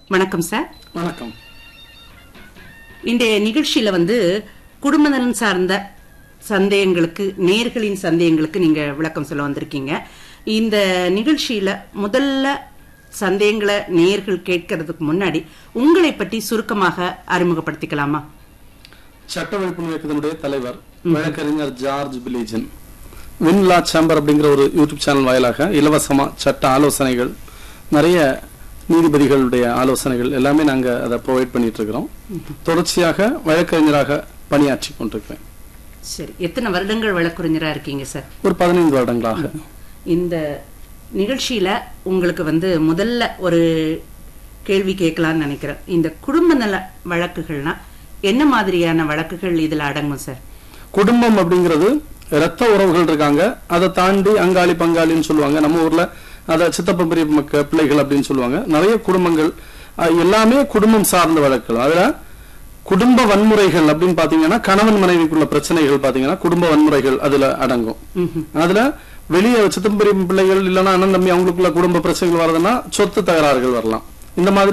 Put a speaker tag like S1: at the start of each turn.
S1: வணக்கம் சார்
S2: வணக்கம்
S1: இன்றைய நிகழ்ச்சியில வந்து குடும்ப நலன் சார்ந்த சந்தேகங்களுக்கு நேர்களின் சந்தேகங்களுக்கு நீங்க விளக்கம் சொல்ல வந்திருக்கீங்க இந்த நிகழ்ச்சியில முதல்ல சந்தேகங்களை நேர்கள் கேட்கறதுக்கு முன்னாடி உங்களை பற்றி சுருக்கமாக அறிமுகப்படுத்திக்கலாமா
S2: சட்ட விழிப்புணர்வு இயக்கத்தினுடைய தலைவர் வழக்கறிஞர் ஜார்ஜ் பிலீஜன் வின்லா சேம்பர் அப்படிங்கிற ஒரு யூடியூப் சேனல் வாயிலாக இலவசமா சட்ட ஆலோசனைகள் நிறைய நீதிபதிகளுடைய ஆலோசனைகள் எல்லாமே நாங்க அதை ப்ரொவைட் பண்ணிட்டு இருக்கிறோம் தொடர்ச்சியாக வழக்கறிஞராக பணியாற்றி கொண்டிருக்கிறேன்
S1: சரி எத்தனை வருடங்கள் வழக்குரைஞரா இருக்கீங்க சார்
S2: ஒரு பதினைந்து வருடங்களாக
S1: இந்த நிகழ்ச்சியில உங்களுக்கு வந்து முதல்ல ஒரு கேள்வி கேட்கலாம்னு நினைக்கிறேன் இந்த குடும்ப நல வழக்குகள்னா என்ன மாதிரியான வழக்குகள் இதுல அடங்கும் சார்
S2: குடும்பம் அப்படிங்கிறது இரத்த உறவுகள் இருக்காங்க அதை தாண்டி அங்காளி பங்காளின்னு சொல்லுவாங்க நம்ம ஊர்ல அத சித்தப்ப பெரிய மக்க பிள்ளைகள் அப்படின்னு சொல்லுவாங்க நிறைய குடும்பங்கள் அஹ், எல்லாமே குடும்பம் சார்ந்த வழக்குகள் அதுல குடும்ப வன்முறைகள் அப்படின்னு பாத்தீங்கன்னா கணவன் மனைவிக்குள்ள பிரச்சனைகள் பாத்தீங்கன்னா குடும்ப வன்முறைகள் அதுல அடங்கும்
S1: ம்ஹும்.
S2: அதுல வெளியே சித்தப்பெரிய பிள்ளைகள் இல்லைன்னா அண்ணன் தம்பி அவங்களுக்குள்ள குடும்ப பிரச்சனைகள் வருதுன்னா சொத்து தகராறுகள் வரலாம் இந்த மாதிரி